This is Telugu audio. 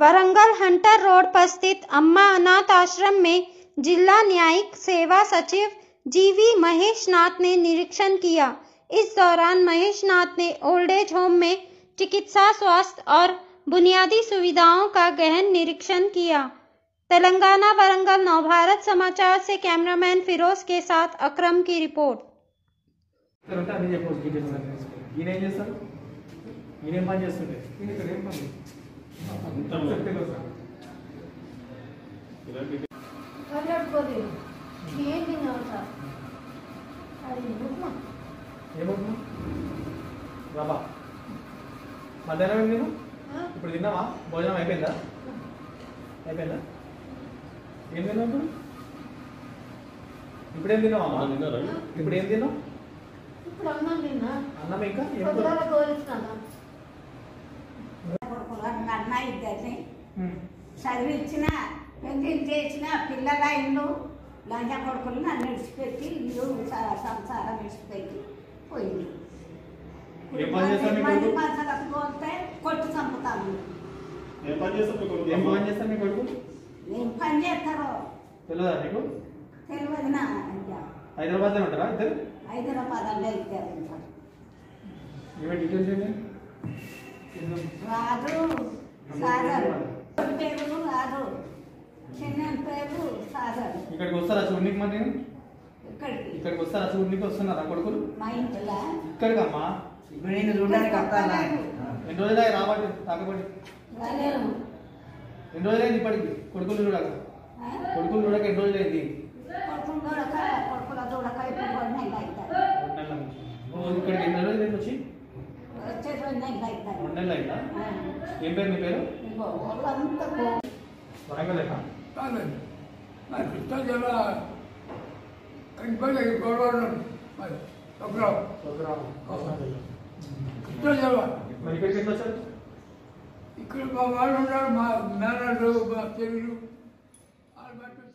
वरंगल हंटर रोड पर स्थित अम्मा अनाथ आश्रम में जिला न्यायिक सेवा सचिव जीवी महेश नाथ ने निरीक्षण किया इस दौरान महेश नाथ ने ओल्ड एज होम में चिकित्सा स्वास्थ्य और बुनियादी सुविधाओं का गहन निरीक्षण किया तेलंगाना वरंगल नवभारत समाचार से कैमरामैन फिरोज के साथ अकरम की रिपोर्ट ఇక్కడ ఉంటే అన్ని చెప్పవచ్చు డీటెయిల్స్ అన్ని తెలుసుకో. ఈయన ఏం చేస్తారు ఈయన ఏం పని చేస్తుంటే ఈయన ఇక్కడ ఏం పని చెప్తే కదా సార్. మాట్లాడుకోలేదు ఏం తిన్నావు సార్ అది ఉప్మా ఏమవుతుంది రాబా మధ్యాహ్నం ఏం తిన్నావు ఆ? ఇప్పుడు తిన్నావా భోజనం అయిపోయిందా అయిపోయిందా ఏం తిన్నావు ఇప్పుడు ఇప్పుడు ఏం తిన్నావా అమ్మా? ఇప్పుడు ఏం తిన్నావు ఇప్పుడు అన్నం తిన్నా అన్నం ఇంకా ఏం కూర? పొద్దుగాల కోరిస్తున్నాను కొడుకులు అన్న ఇద్దరిని ఉమ్. చదివించిన పెళ్లిళ్ళు చేసిన పిల్లల ఇల్లు లంచ కొడుకులు నన్ను విడిచిపెట్టి ఇల్లు స- సంసారం విడిచిపెట్టి పోయింది ఏం పని చేస్తారు మీ మంది కొడుకు? పంచలకు పోతే కొట్టు చంపుతాము ఏం పని చేస్తారు మీ కొడుకు? ఏం పని చేస్తారు మీ కొడుకు ఏం పని చేస్తారో తెలియదా నీకు తెలియదు నా అయ్యా హైదరాబాద్లో ఉంటారా ఇద్దరు హైదరాబాద్ అంటే ఇద్దరు ఉంటారు. ఏమే డీటెయిల్స్ ఏంటి రాజు సాగర్ పేరు రాజు చిన్న పేరు సాగర్ ఇక్కడికి వస్తారా చూడనికి మరి నేను ఇక్కడికి ఇక్కడికి వస్తారా చూడనికి వస్తున్నారా కొడుకులు మా ఇంట్లో ఇక్కడికి అమ్మా ఇప్పుడు నేను చూడడానికి వస్తానా ఎన్ని రోజులు రాబట్టి తాకబడి రాలేరు. ఎన్ని రోజులైంది ఇప్పటికి కొడుకులు చూడక ఆ? కొడుకులు చూడక ఎన్ని రోజులైంది కొడుకులు దొరక కొడుకుల దొరక ఇప్పుడు రెండు నెలలు అవుతారు రెండు నెలల నుంచి. ఓ, ఇక్కడికి ఎన్ని రోజులు అయింది వచ్చి వచ్చే రెండు నెలలు అవుతారు రెండు నెలలు అయిందా ఆ. ఏం పేరు మీ పేరు ఇగో వాళ్ళంతా పో- వరంగల్ ఎక్కడ కాదండి నాకు ఇష్టం చాలా ఇంకొక గొడవలు మరి ఒకరావు ఇష్టం చాలా మరి ఇక్కడికి ఎట్లా వచ్చారు ఇక్కడ మా వాళ్ళు ఉన్నారు మా మేనర్లు మా తెలుగు వాళ్ళు బట్టి